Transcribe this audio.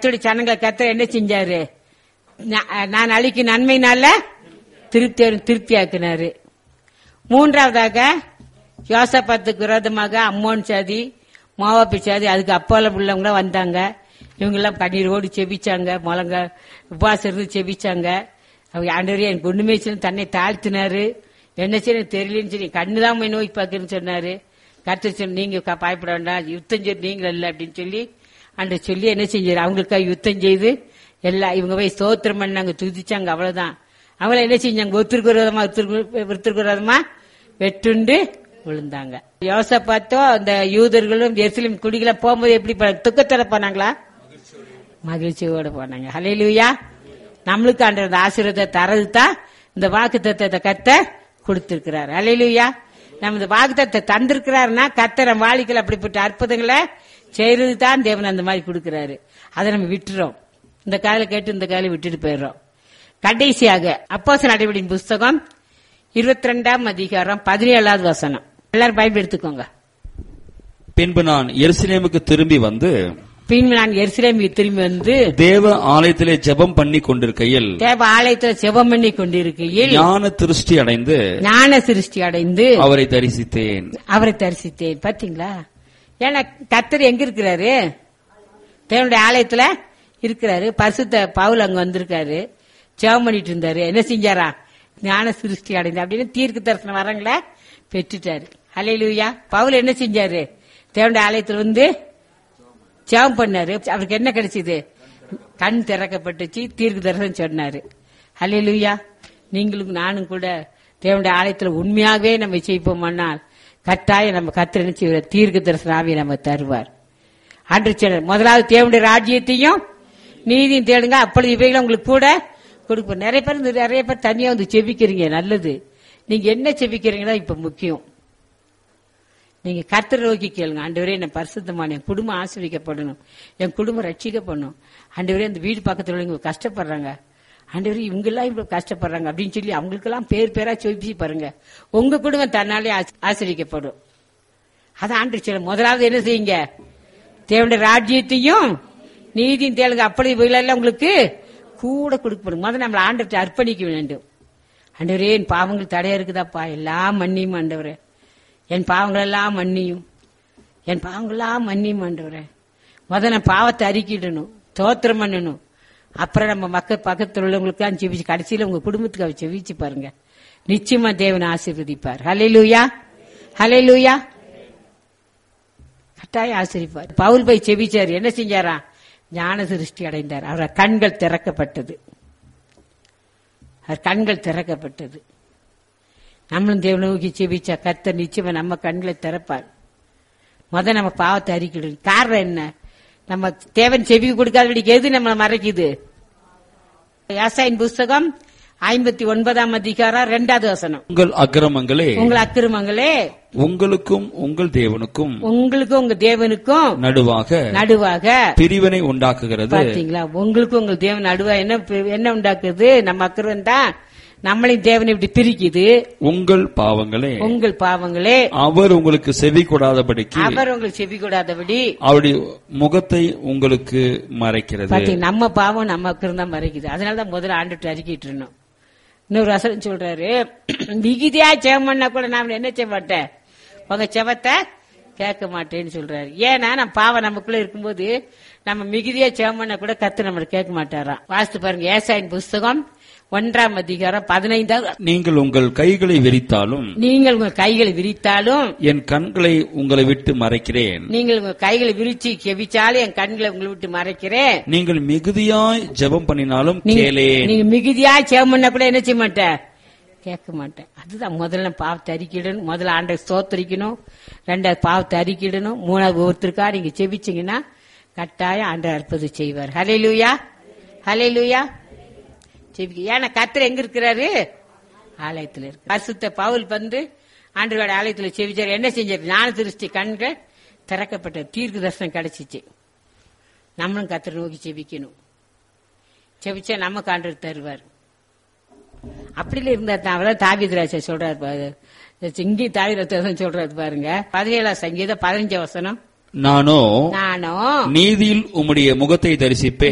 கத்தோடி சனங்களை கத்த என்ன செஞ்சாரு நா- நான் அழிக்கும் நன்மைனால திருப்தி திருப்தியாக்குனாரு மூன்றாவதாக யோசப்பத்துக்கு விரோதமாக அம்மோன் சாதி மோவாப்பி சாதி அதுக்கு அப்பால உள்ளவங்க வந்தாங்க இவங்க எல்லாம் கண்ணீரோடு செபிச்சாங்க முழங்க உபவாசம் இருந்து செபிச்சாங்க அவங்க ஆண்டவரே எனக்கு ஒண்ணுமே செய்யல, தன்னை தாழ்த்தினாரு என்ன செய்ய தெரியலன்னு சொல்லி கண்ணுதான் போய் நோய் பார்க்குன்னு சொன்னாரு கருத்து சொல்லி நீங்க க- பயப்பட வேண்டாம் யுத்தம் செய்து நீங்கள் இல்லை அப்படின்னு சொல்லி அன்று சொல்லி என்ன செஞ்சாரு அவங்களுக்காக யுத்தம் செய்து எல்லாம் இவங்க போய் ஸ்தோத்திரம் பண்ணாங்க துதிச்சாங்க அவ்வளவுதான் அவங்கள என்ன செஞ்சாங்க ஒருத்தருக்கு விரோதமா ஒருத்தருக்கு ஒருத்தருக்கு விரோதமா வெட்டுண்டு விழுந்தாங்க யோசப்பாத்தோ அந்த யூதர்களும் எருசலேம் குடிகளை போகும்போது எப்படி ப- துக்கத்தோட போனாங்களா மகிழ்ச்சியோட போனாங்க ஹalleluya நம்மளுக்கு அந்த ஆசீர்வாதத்தை தரது தான் இந்த வாக்கு தத்தத்தை கத்த கொடுத்திருக்கிறார் ஹalleluya நம்ம இந்த வாக்கு தத்தை தந்திருக்கிறாருன்னா கத்த நம்ம வாழ்க்கையில் அப்படிப்பட்ட அற்புதங்களை செய்யறது தான் தேவன் அந்த மாதிரி கொடுக்கிறாரு அதை நம்ம விட்டுறோம் இந்த காலை கேட்டு இந்த காலை விட்டுட்டு போயிடுறோம் கடைசியாக அப்போஸ் நடவடின் புஸ்தகம் இருபத்தி ரெண்டாம் அதிகாரம் பதினேழாவது வசனம் எல்லாரும் பைபிள் எடுத்துக்கோங்க பின்பு நான் எருசலேமுக்கு திரும்பி வந்து பின் நான் எருசலேம் திரும்பி வந்து தேவ ஆலயத்திலே ஜெபம் பண்ணி கொண்டிருக்கையில் தேவ ஆலயத்துல செபம் பண்ணி கொண்டிருக்கையில் ஞான திருஷ்டி அடைந்து ஞான சிருஷ்டி அடைந்து அவரை தரிசித்தேன் அவரை தரிசித்தேன் பாத்தீங்களா ஏன்னா கத்தர் எங்க இருக்கிறாரு தேவனுடைய ஆலயத்துல இருக்கிறாரு பரிசுத்த பவுல் அங்க வந்திருக்காரு ஜெபம் பண்ணிட்டு இருந்தாரு என்ன செஞ்சாரா ஞான சிருஷ்டி அடைந்து அப்படின்னு தீர்க்க தரிசனம் வரங்கள பெற்றுட்டாரு ஹalleluya பவுல் என்ன செஞ்சாரு தேவனுடைய ஆலயத்துல வந்து ஜெபம் பண்ணாரு அவருக்கு என்ன கிடைச்சது கண் திறக்கப்பட்டுச்சு தீர்க்க தரிசனம் சொன்னாரு ஹalleluya நீங்களும் நானும் கூட தேவனுடைய ஆலயத்துல உண்மையாகவே நம்ம செய்வோமானால் கட்டாயம் நம்ம கத்திர நினைச்சு தீர்க்க தரிசன ஆவியை நம்ம தருவார் அன்று சொன்னார் முதலாவது தேவனுடைய ராஜ்யத்தையும் நீதியும் தேடுங்க அப்பொழுது இவைகளை உங்களுக்கு கூட கொடுப்போம் நிறைய பேர் இந்த நிறைய பேர் தனியா வந்து செபிக்கிறீங்க நல்லது நீங்க என்ன செபிக்கிறீங்களோ இப்ப முக்கியம் நீங்க கர்த்தரை நோக்கி கேளுங்க ஆண்டவரே என்ன பரிசுத்தமான என் குடும்பம் ஆசிரியக்கப்படணும் என் குடும்பம் ரட்சிக்கப்படணும் ஆண்டவரே அந்த வீடு பக்கத்துல உள்ளவங்க கஷ்டப்படுறாங்க ஆண்டவரே இவங்க எல்லாம் இவ்வளவு கஷ்டப்படுறாங்க அப்படின்னு சொல்லி அவங்களுக்கெல்லாம் பேர் பேரா சொல்லி பாருங்க உங்க குடும்பம் தன்னாலே ஆசி- ஆசீர்வதிக்கப்படும் அதான் ஆண்டு சொல்ல முதலாவது என்ன செய்யுங்க தேவனுடைய ராஜ்யத்தையும் நீதியும் தேளுங்க அப்படி இவைகளெல்லாம் உங்களுக்கு கூட கொடுக்கப்படும் முதல்ல நம்மளை ஆண்டவர்கிட்ட அர்ப்பணிக்க வேண்டும் ஆண்டவரே என் பாவங்கள் தடையா இருக்குதாப்பா எல்லாம் மன்னியும் ஆண்டவரே என் பாவங்கள் எல்லாம் மன்னியும் என் பாவங்கள்லாம் மன்னியும் ஆண்டவரே முதல்ல நான் பாவத்தை அறிக்கிடணும் தோத்திரம் பண்ணணும் அப்புறம் நம்ம மக்கள் பக்கத்தில் உள்ளவங்களுக்கெல்லாம் செவிச்சு கடைசியில உங்க குடும்பத்துக்கு அவர் செவிச்சு பாருங்க நிச்சயமா தேவன் ஆசீர்வதிப்பார் ஹalleluya ஹalleluya கட்டாயம் ஆசிரிப்பார் பவுல் போய் செவிச்சார் என்ன செஞ்சாரா ஞான சிருஷ்டி அடைந்தார் அவர கண்கள் திறக்கப்பட்டது அவர் கண்கள் திறக்கப்பட்டது நம்மளும் தேவனை நோக்கி செவிச்சா கர்த்தர் நிச்சயமா நம்ம கண்களை திறப்பார் முத நம்ம பாவத்தை அறிக்கிடும் காரணம் என்ன நம்ம தேவன் செவி கொடுக்காதபடிக்கு எது நம்மளை மறைக்குது யாசாயின் புஸ்தகம் ஐம்பத்தி ஒன்பதாம் அதிகாரம் ரெண்டாவது வசனம் உங்கள் அக்கிரமங்களே உங்கள் அக்கிரமங்களே உங்களுக்கும் உங்கள் தேவனுக்கும் உங்களுக்கும் உங்க தேவனுக்கும் நடுவாக நடுவாக பிரிவினை உண்டாக்குகிறது பாத்தீங்களா உங்களுக்கும் உங்க தேவன் நடுவா என்ன பி- என்ன உண்டாக்குது நம்ம அக்கிரம் தான் நம்மளையும் தேவனை இப்படி பிரிக்குது உங்கள் பாவங்களே உங்கள் பாவங்களே அவர் உங்களுக்கு செவி கொடாதபடிக்கு அவர் உங்களுக்கு செவி கூடாதபடி அவருடைய முகத்தை உங்களுக்கு மறைக்கிறது பாத்தீங்க நம்ம பாவம் நம்ம அக்கிரம் தான் மறைக்குது அதனாலதான் முதல்ல ஆண்டுட்டு அறிக்கிட்டு இருந்தோம் இன்னொரு வசனம் சொல்றாரு மிகுதியா ஜெபம் பண்ணா கூட நான் என்ன செய்ய மாட்டேன் உங்க செவத்தை கேட்க மாட்டேன்னு சொல்றாரு ஏன்னா நம்ம பாவம் நமக்குள்ள இருக்கும்போது நம்ம மிகுதியா ஜெபம் பண்ணா கூட கத்து நம்மள கேட்க மாட்டாராம் வாசித்து பாருங்க ஏசாயின் புஸ்தகம் ஒன்றாம் அதிகாரம் பதினைந்தாவது நீங்கள் உங்கள் கைகளை விரித்தாலும் நீங்கள் உங்கள் கைகளை விரித்தாலும் என் கண்களை உங்களை விட்டு மறைக்கிறேன் நீங்கள் உங்க கைகளை விரிச்சு கெவிச்சாலும் என் கண்களை உங்களை விட்டு மறைக்கிறேன் நீங்கள் மிகுதியாய் ஜெபம் பண்ணினாலும் நீங்க- கேளேன் நீங்க மிகுதியா ஜெபம் பண்ணா கூட என்ன செய்ய மாட்டேன் கேட்க மாட்டேன் அதுதான் முதல்ல பாவத்தை அறிக்கிடணும் முதல்ல ஆண்டை ஸ்தோத்தரிக்கணும் ரெண்டாவது பாவத்தை அறிக்கிடணும் மூணாவது ஒருத்தருக்கா நீங்க செபிச்சீங்கன்னா கட்டாயம் ஆண்டை அற்புதம் செய்வார் ஹலே லூயா ஹலே லூயா செபிக்க ஏன்னா கத்தர் எங்க இருக்கிறாரு ஆலயத்துல இருக்கு பரிசுத்த பவுல் வந்து ஆண்டவரோட ஆலயத்துல செவிச்சார் என்ன செஞ்சார் ஞான திருஷ்டி கண்கள் திறக்கப்பட்ட தீர்க்க தரிசனம் கிடைச்சிச்சு நம்மளும் கத்தரை நோக்கி செபிக்கணும் செபிச்சா நமக்கு ஆண்டவர் தருவார் அப்படில இருந்தா தான் அவதான் தாவிதராஜா சொல்றாரு பாரு இங்கேயும் தாவிரத்தான் சொல்றாரு பாருங்க பதினேழாம் சங்கீதம் பதினஞ்சு வசனம் நானோ நானும் நீதியில் உம்முடைய முகத்தை தரிசிப்பேன்